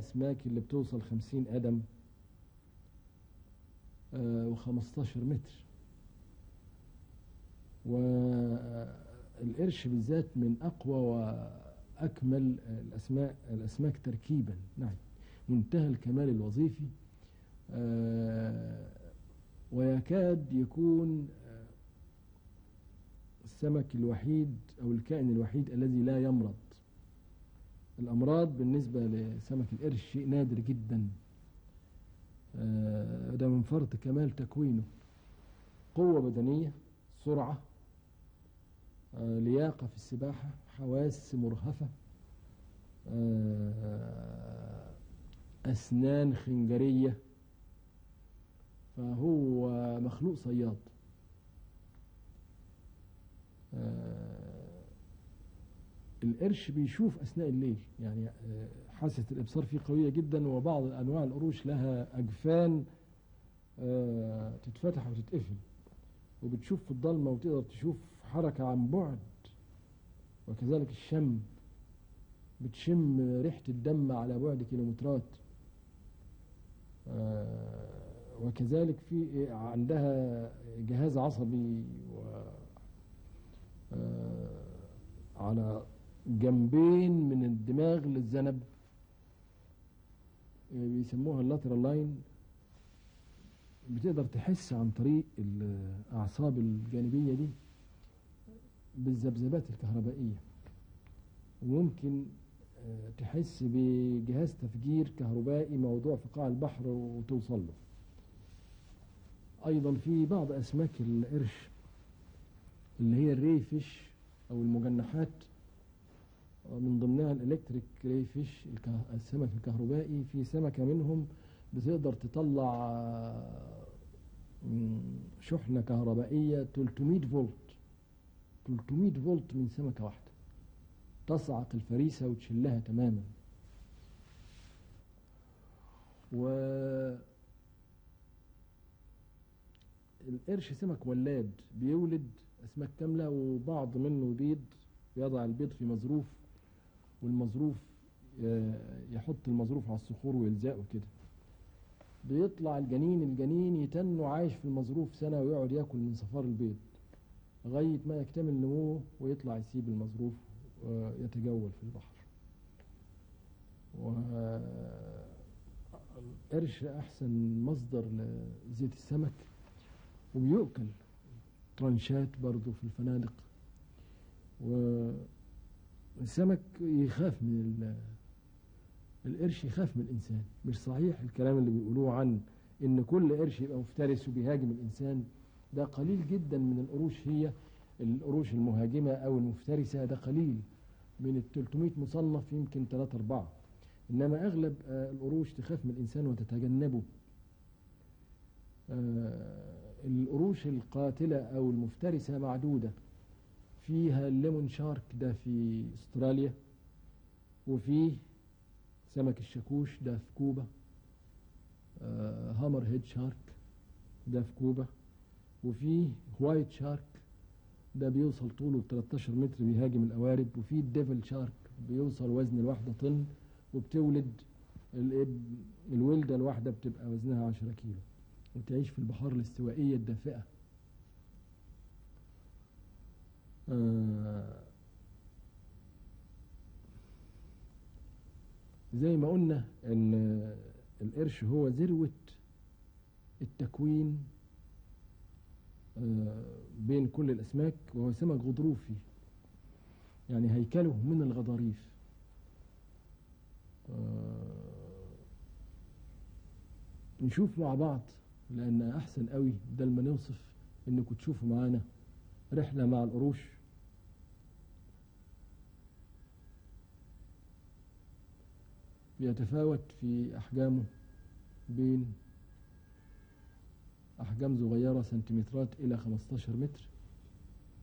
الأسماك اللي بتوصل خمسين قدم وخمستاشر متر والقرش بالذات من أقوى وأكمل الأسماك, الأسماك تركيبا نعم منتهى الكمال الوظيفي آه، ويكاد يكون آه، السمك الوحيد أو الكائن الوحيد الذي لا يمرض الأمراض بالنسبة لسمك القرش شيء نادر جدا آه، ده من فرط كمال تكوينه قوة بدنية سرعة لياقة في السباحة حواس مرهفة أسنان خنجرية فهو مخلوق صياد القرش بيشوف أثناء الليل يعني حاسة الإبصار فيه قوية جدا وبعض أنواع القروش لها أجفان تتفتح وتتقفل وبتشوف في الضلمة وتقدر تشوف حركة عن بعد وكذلك الشم بتشم ريحة الدم على بعد كيلومترات وكذلك في عندها جهاز عصبي و على جنبين من الدماغ للذنب بيسموها اللاترال لاين بتقدر تحس عن طريق الأعصاب الجانبية دي بالذبذبات الكهربائية وممكن تحس بجهاز تفجير كهربائي موضوع في قاع البحر وتوصل له أيضا في بعض أسماك القرش اللي هي الريفش أو المجنحات من ضمنها الإلكتريك ريفش السمك الكهربائي في سمكة منهم بتقدر تطلع شحنة كهربائية 300 فولت 300 فولت من سمكة واحدة تصعق الفريسة وتشلها تماما و القرش سمك ولاد بيولد أسماك كاملة وبعض منه بيض يضع البيض في مظروف والمظروف يحط المظروف على الصخور ويلزقه كده بيطلع الجنين الجنين يتن عايش في المظروف سنة ويقعد ياكل من صفار البيض لغاية ما يكتمل نموه ويطلع يسيب المظروف ويتجول في البحر والقرش أحسن مصدر لزيت السمك وبيؤكل ترانشات برضه في الفنادق والسمك يخاف من القرش يخاف من الإنسان مش صحيح الكلام اللي بيقولوه عن إن كل قرش يبقى مفترس وبيهاجم الإنسان ده قليل جدا من القروش هي القروش المهاجمة أو المفترسة ده قليل من ال 300 مصنف يمكن 3 4 إنما أغلب القروش تخاف من الإنسان وتتجنبه القروش القاتلة أو المفترسة معدودة فيها الليمون شارك ده في استراليا وفيه سمك الشاكوش ده في كوبا هامر هيد شارك ده في كوبا وفيه وايت شارك ده بيوصل طوله 13 متر بيهاجم القوارب وفيه الديفل شارك بيوصل وزن الواحدة طن وبتولد الولدة الواحدة بتبقى وزنها 10 كيلو وتعيش في البحار الاستوائية الدافئة آه زي ما قلنا ان القرش هو ذروة التكوين آه بين كل الاسماك وهو سمك غضروفي يعني هيكله من الغضاريف آه نشوف مع بعض لان احسن قوي بدل ما نوصف انكم تشوفوا معانا رحلة مع القروش بيتفاوت في أحجامه بين أحجام صغيرة سنتيمترات إلى 15 متر